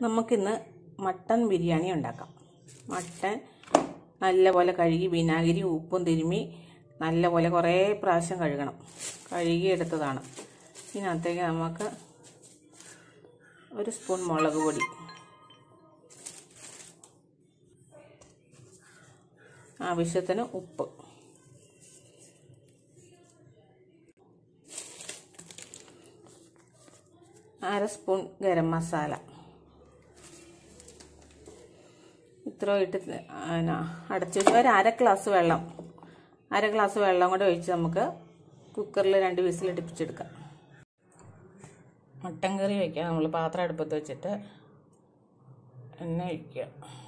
നമുക്കിന്ന് മട്ടൻ ബിരിയാണി ഉണ്ടാക്കാം മട്ടൻ നല്ലപോലെ കഴുകി വിനാഗിരി ഉപ്പും തിരുമ്മി നല്ലപോലെ കുറേ പ്രാവശ്യം കഴുകണം കഴുകി എടുത്തതാണ് ഇതിനകത്തേക്ക് നമുക്ക് ഒരു സ്പൂൺ മുളക് പൊടി ആവശ്യത്തിന് ഉപ്പ് അര സ്പൂൺ ഗരം മസാല ഇത്ര ഇട്ട് പിന്നെ അടച്ചു വെച്ച് ഒരു അര ഗ്ലാസ് വെള്ളം അര ഗ്ലാസ് വെള്ളം കൂടെ ഒഴിച്ച് നമുക്ക് കുക്കറിൽ രണ്ട് വിസിൽ ഇടിപ്പിച്ചെടുക്കാം മട്ടൻ കറി വയ്ക്കാം നമ്മൾ പാത്രം അടുപ്പത്ത് വെച്ചിട്ട് എണ്ണ ഒഴിക്കുക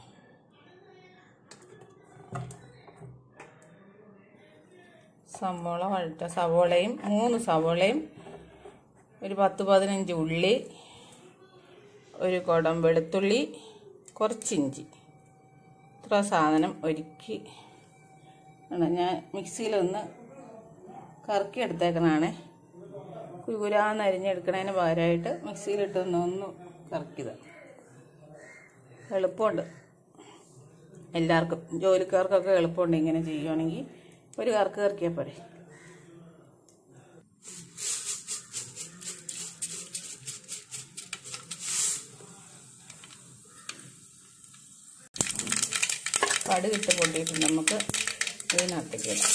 സവോള വഴറ്റ സവോളയും മൂന്ന് സവോളയും ഒരു പത്ത് പതിനഞ്ച് ഉള്ളി ഒരു കുടം വെളുത്തുള്ളി കുറച്ച് ഇഞ്ചി ഇത്ര സാധനം ഒരുക്കി ആണ് ഞാൻ മിക്സിയിലൊന്ന് കറക്കി എടുത്തേക്കണാണ് കുരുകുരാന്ന് അരിഞ്ഞെടുക്കണതിന് പകരമായിട്ട് മിക്സിയിലിട്ടൊന്ന് ഒന്ന് കറക്കിയത് എളുപ്പമുണ്ട് എല്ലാവർക്കും ജോലിക്കാർക്കൊക്കെ എളുപ്പമുണ്ട് ഇങ്ങനെ ചെയ്യുവാണെങ്കിൽ ഒരു കറക്ക് കറക്കിയാൽ പോരെ കടുകിട്ട് പൊട്ടിയിട്ട് നമുക്ക് ഇതിനകത്തേക്ക് ഇടാം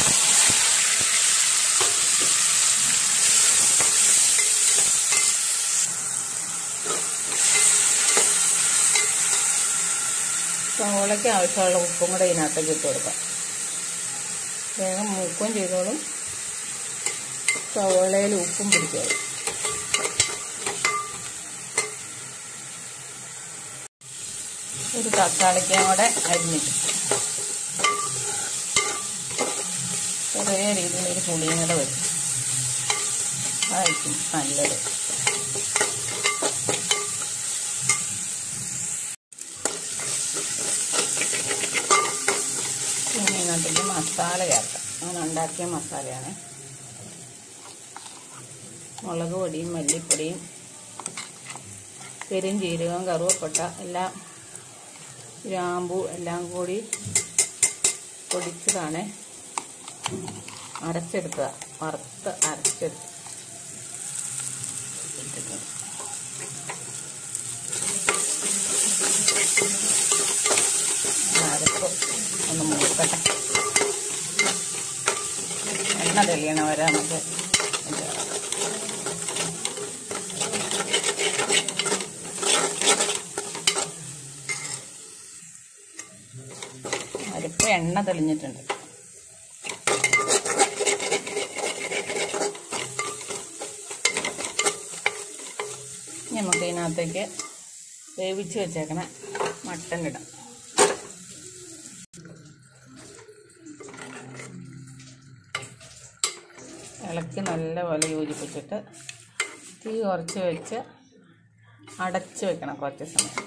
സവോളയ്ക്ക് ആവശ്യമുള്ള ഉപ്പും കൂടെ ഇതിനകത്തേക്ക് ഇട്ട് കൊടുക്കാം വേഗം മൂക്കുകയും ചെയ്തോളും സവോളയിൽ ഉപ്പും പിടിച്ചോളും ഒരു തക്കാളിക്കും കൂടെ അരിഞ്ഞിട്ട് ചെറിയ രീതിയിൽ ഒരു പുളിയും കൂടെ വരും അതായിരിക്കും നല്ലത് ഇനി ഇതിനകത്തേക്ക് മസാല ചേർക്കാം ഞാൻ ഉണ്ടാക്കിയ മസാലയാണ് മുളക് പൊടിയും മല്ലിപ്പൊടിയും പെരുംജീരകം കറുവപ്പട്ട എല്ലാം ഗ്രാമ്പു എല്ലാം കൂടി പൊടിച്ചതാണ് അരച്ചെടുക്കുക വറുത്ത് അരച്ചെടുത്ത് അരപ്പ് ഒന്ന് മൂക്കട്ടെ എണ്ണ തെളിയണ വരെ നമുക്ക് അരിപ്പ് എണ്ണ തെളിഞ്ഞിട്ടുണ്ട് നമുക്ക് ഇതിനകത്തേക്ക് വേവിച്ച് വെച്ചേക്കണ മട്ടൻ ഇടാം ഇളക്കി നല്ലപോലെ യോജിപ്പിച്ചിട്ട് തീ കുറച്ച് വെച്ച് അടച്ച് വെക്കണം കുറച്ച് സമയം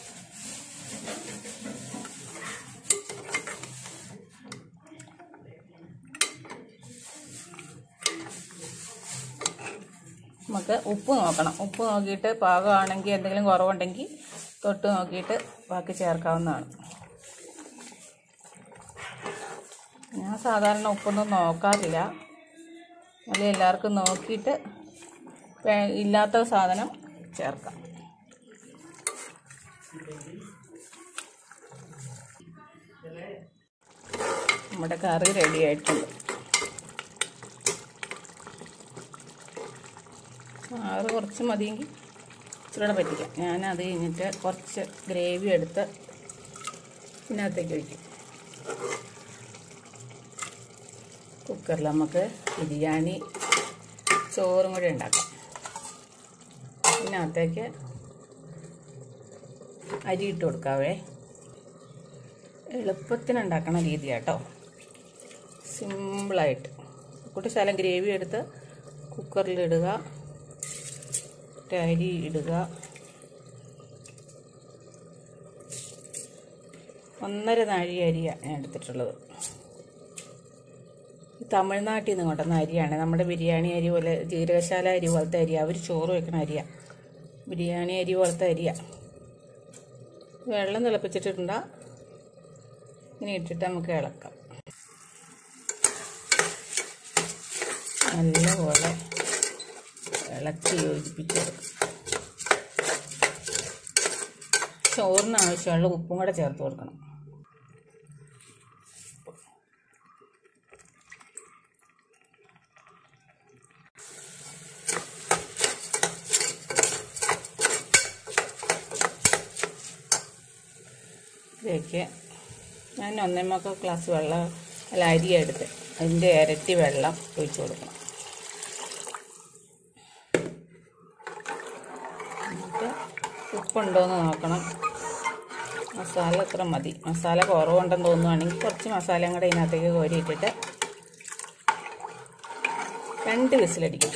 നമുക്ക് ഉപ്പ് നോക്കണം ഉപ്പ് നോക്കിയിട്ട് പാകമാണെങ്കിൽ എന്തെങ്കിലും കുറവുണ്ടെങ്കിൽ തൊട്ട് നോക്കിയിട്ട് ബാക്കി ചേർക്കാവുന്നതാണ് ഞാൻ സാധാരണ ഉപ്പൊന്നും നോക്കാറില്ല അല്ലെങ്കിൽ എല്ലാവർക്കും നോക്കിയിട്ട് ഇല്ലാത്ത സാധനം ചേർക്കാം നമ്മുടെ കറി റെഡി ആയിട്ടുണ്ട് ആറ് കുറച്ച് മതിയെങ്കിൽ ഇച്ചിരി പറ്റിക്കാം ഞാൻ അത് കഴിഞ്ഞിട്ട് കുറച്ച് ഗ്രേവി എടുത്ത് ഇതിനകത്തേക്ക് ഒഴിക്കും കുക്കറിൽ നമുക്ക് ബിരിയാണി ചോറും കൂടി ഉണ്ടാക്കാം ഇതിനകത്തേക്ക് അരി ഇട്ട് കൊടുക്കാവേ എളുപ്പത്തിന് ഉണ്ടാക്കണ രീതി കേട്ടോ സിമ്പിളായിട്ട് കൂട്ടി ശകലം ഗ്രേവി എടുത്ത് കുക്കറിലിടുക അരി ഇടുക ഒന്നര നാഴി അരിയാണ് ഞാൻ എടുത്തിട്ടുള്ളത് തമിഴ്നാട്ടിൽ നിന്ന് കൊണ്ടുവന്ന അരിയാണ് നമ്മുടെ ബിരിയാണി അരി പോലെ ജീരകശാല അരി പോലത്തെ അരി അവർ ചോറ് വെക്കണ അരിയാണ് ബിരിയാണി അരി പോലത്തെ അരിയാണ് വെള്ളം തിളപ്പിച്ചിട്ടുണ്ട ഇങ്ങനെ ഇട്ടിട്ട് നമുക്ക് ഇളക്കാം നല്ലപോലെ ഇളക്കി യോജിപ്പിച്ചെടുക്കും ചോറിന് ആവശ്യമുള്ള ഉപ്പും കൂടെ ചേർത്ത് കൊടുക്കണം ഇതിലേക്ക് ഞാൻ ഒന്നേമൊക്കെ ഗ്ലാസ് വെള്ളം അല്ല അരി എടുത്ത് അതിൻ്റെ ഇരട്ടി വെള്ളം ഒഴിച്ചു കൊടുക്കണം എന്നിട്ട് ഉപ്പുണ്ടോയെന്ന് നോക്കണം മസാല എത്ര മതി മസാല കുറവുണ്ടെന്ന് തോന്നുവാണെങ്കിൽ കുറച്ച് മസാലയും കൂടെ ഇതിനകത്തേക്ക് കോരിയിട്ടിട്ട് രണ്ട് വിസിലടിക്കും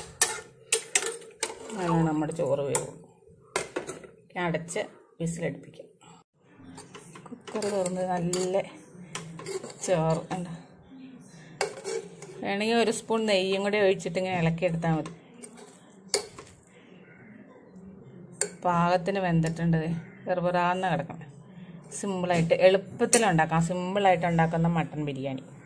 അങ്ങനെ നമ്മുടെ ചോറ് വേവും അടച്ച് വിസിലടിപ്പിക്കും കുക്കർ തുറന്ന് നല്ല ചോറ് ഉണ്ട് വേണമെങ്കിൽ ഒരു സ്പൂൺ നെയ്യും കൂടി ഒഴിച്ചിട്ട് ഇങ്ങനെ ഇളക്കിയെടുത്താൽ മതി പാകത്തിന് വെന്തിട്ടുണ്ട് വെറുപെറാന്ന് കിടക്കണം സിമ്പിളായിട്ട് എളുപ്പത്തിൽ ഉണ്ടാക്കാം സിമ്പിളായിട്ട് ഉണ്ടാക്കുന്ന മട്ടൺ ബിരിയാണി